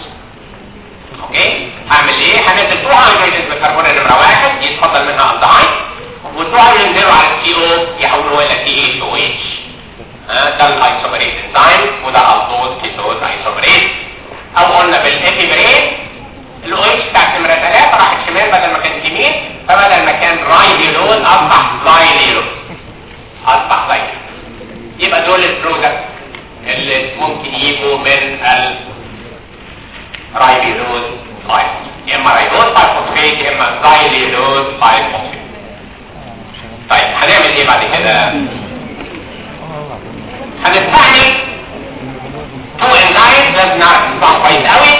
اوكي هعمل ايه هنزل 2 هيدروجين بالكربون نمره واحد يتفضل منها الدهاين وال2 هيدروجين على السي او يحولوه الى سي اتش او اتش ده الايسومريز انزيم وده الدوز كيتوز ايسومريز او قلنا بالابيبرين الاو اتش بتاعت نمره 3 راحت شمال بدل ما كانت يمين فبدل ما كان رايبيلوز اصبح لايليلوز اصبح لايليلوز يبقى دول البرودكت اللي ممكن يجوا من ال رايبيلوز 5 يا اما رايبوز 5 فوسفيت يا اما زايليلوز 5 فوسفيت طيب هنعمل ايه بعد كده هنستعمل تو انزايم لازم نعرف اسمها كويس قوي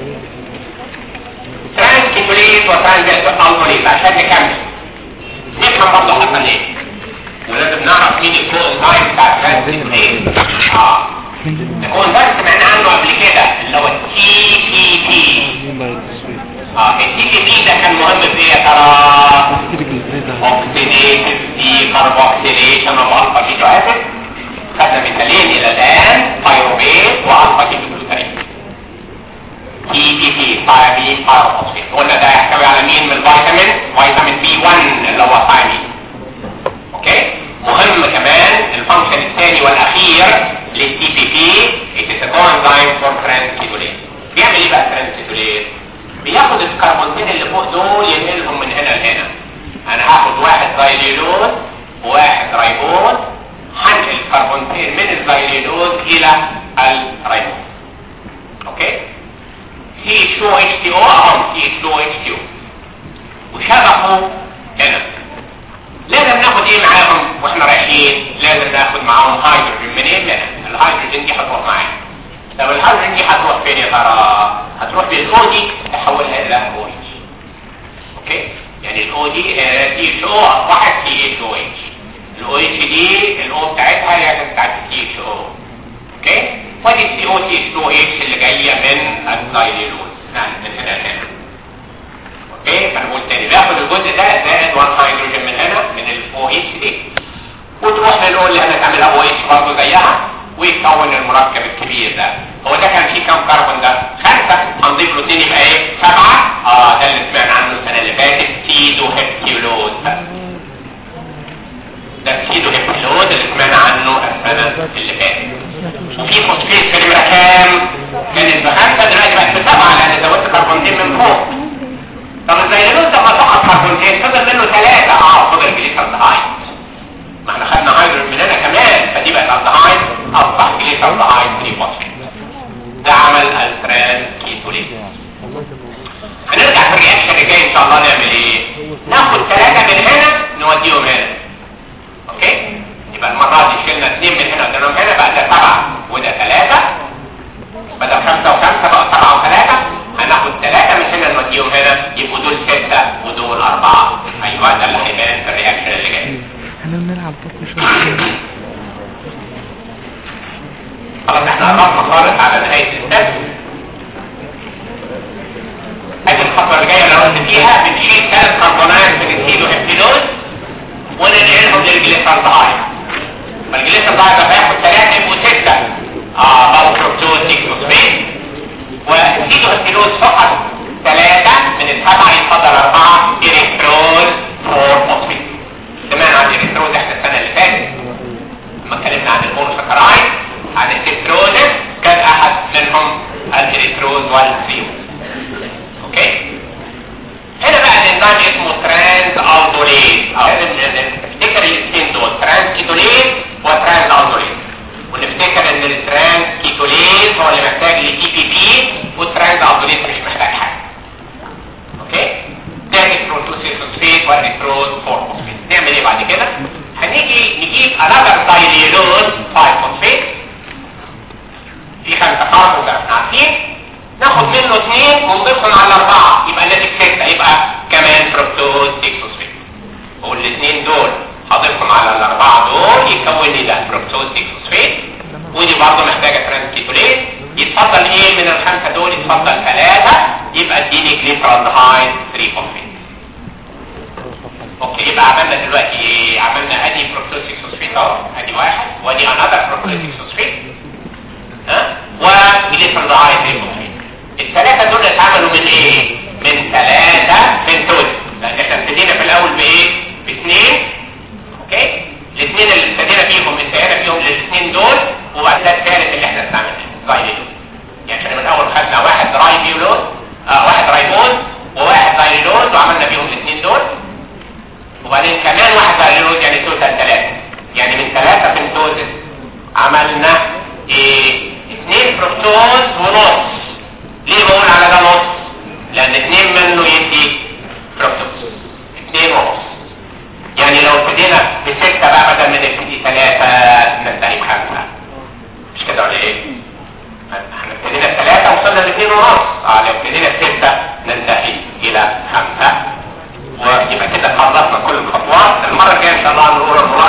ترانسكيتوليز وترانزالكوليز عشان نكمل نفهم برضه حصل ايه ولازم نعرف مين الكو انزايم بتاع الترانسكيتوليز اه الكو انزايم سمعنا عنه قبل كده اللي هو التي بي بي اه التي بي بي ده كان مهم في ايه يا ترى اوكسيديتيف دي كاربوكسيليشن اوف الفا كيتو اسيد خدنا مثالين الى الان بايروبيت والفا كيتوكسيلين تي بي بي ثايامين بايروفوسفيت قلنا ده يحتوي على مين من الفيتامين فيتامين بي 1 اللي هو ثايامين اوكي مهم كمان الفانكشن الثاني والاخير للتي بي بي it is a coenzyme for transkitolase بيعمل ايه بقى الترانسكيتوليز بياخد الكربونتين اللي فوق دول ينقلهم من هنا لهنا انا هاخد واحد زايليلوز وواحد رايبوز هنقل الكربونتين من الزايليلوز الى الرايبوز اوكي سي اتش 2 اتش تي او اهم سي اتش 2 اتش تي او وشبكوا هنا لازم ناخد ايه معاهم واحنا رايحين لازم ناخد معاهم هيدروجين منين من هنا الهيدروجين دي هتروح معانا طب الهيدروجين دي هتروح فين يا ترى هتروح بالاو دي تحولها الى او اتش اوكي يعني الاو دي تي اتش او اصبحت تي اتش او اتش الاو اتش دي الاو بتاعتها هي بتاعت التي اتش او اوكي ودي السي او تي اتش او اتش اللي جايه من الزايليلوز يعني من هنا لهنا اوكي فنقول تاني باخد الجزء ده زائد 1 هيدروجين من هنا من اللي فات وفي فوسفيت في نمره كام كانت بخمسه دلوقتي بقت بسبعه لان زودت كربونتين من فوق طب الزيلانوز لما فقط كربونتين فضل منه ثلاثه اه فضل جليسالدهايد ما احنا خدنا هيدروجين من هنا كمان فدي بقت الدهايد اصبح جليسالدهايد 3 فوسفيت ده عمل التران كيتوليز هنرجع في الرياكشن اللي جاي ان شاء الله نعمل ايه ناخد ثلاثة من هنا نوديهم هنا اوكي يبقى المرة دي شلنا اثنين من هنا وديناهم هنا بقى ده سبعة وده ثلاثة بدل خمسة وخمسة بقى سبعة وثلاثة هناخد ثلاثة من هنا نوديهم هنا يبقوا دول ستة ودول أربعة أيوة ده اللي هيبان في الرياكشن اللي جاي احنا بنلعب بس شوية خلاص احنا قربنا خالص على نهاية الستep ادي الخطوة اللي جاية لو قلت فيها بنشيل ثلاث كربونات من الكيلو هبتينوز وننقلهم للجليسالدهايد فالجليسالدهايد ده هياخد ثلاثة يبقوا ستة اه باو فركتوز 6 فوسفيت والكيلو هبتينوز فقط ثلاثة من السبعة يتفضل أربعة إريثروز 4 فوسفيت سمعنا عن الإريثروز احنا السنة اللي فاتت لما اتكلمنا عن المونوساكرايد عن التستروزس كان احد منهم الاريثروز والثيوز اوكي هنا بقى الانزيم اسمه ترانس الدوليز او لازم نفتكر الاثنين دول ترانس كيتوليز وترانس الدوليز ونفتكر ان الترانس كيتوليز هو اللي محتاج ل دي بي بي والترانس الدوليز مش محتاج حاجه اوكي ده البروتوسيس فوسفيت والالكترود 4 فوسفيت نعمل ايه بعد كده هنيجي نجيب another دايليلوز 5 فوسفيت في خمسة كاربون زي ما احنا عارفين ناخد منه اثنين ونضيفهم على الاربعة يبقى الناتج ستة يبقى كمان فركتوز 6 فوسفيت والاثنين دول هضيفهم على الاربعة دول يكون لي ده فركتوز 6 فوسفيت ودي برضه محتاجة ترانسكيتوليز يتفضل ايه من الخمسة دول يتفضل ثلاثة يبقى اديني جليسرالدهايد 3 فوسفيت اوكي يبقى عملنا دلوقتي ايه عملنا ادي فركتوز 6 فوسفيت اهو ادي واحد وادي انذر فركتوز 6 فوسفيت ها وجليسرالدهايد 3 فوسفيت الثلاثة دول اتعملوا من ايه من ثلاثة بنتوز لان احنا ابتدينا في الاول بايه باثنين اوكي الاثنين اللي ابتدينا فيهم انتهينا فيهم للاثنين دول وبعد كده الثالث اللي احنا استعملناه زايليلوز يعني احنا من الاول خدنا واحد رايبيولوز آه واحد رايبوز وواحد زايليلوز وعملنا فيهم الاثنين دول وبعدين كمان واحد زايليلوز يعني توتال ثلاثة يعني من ثلاثة بنتوزز عملنا ايه اثنين فركتوز ونص ليه بقول على ده نص لان اثنين منه يدي فركتوز اثنين ونص يعني لو ابتدينا بستة بقى بدل ما نبتدي ثلاثة ننتهي بخمسة مش كده ولا ايه؟ احنا ابتدينا بثلاثة وصلنا لاثنين ونص اه لو ابتدينا بستة ننتهي الى خمسة ويبقى كده خلصنا كل الخطوات المرة الجاية ان شاء الله نقول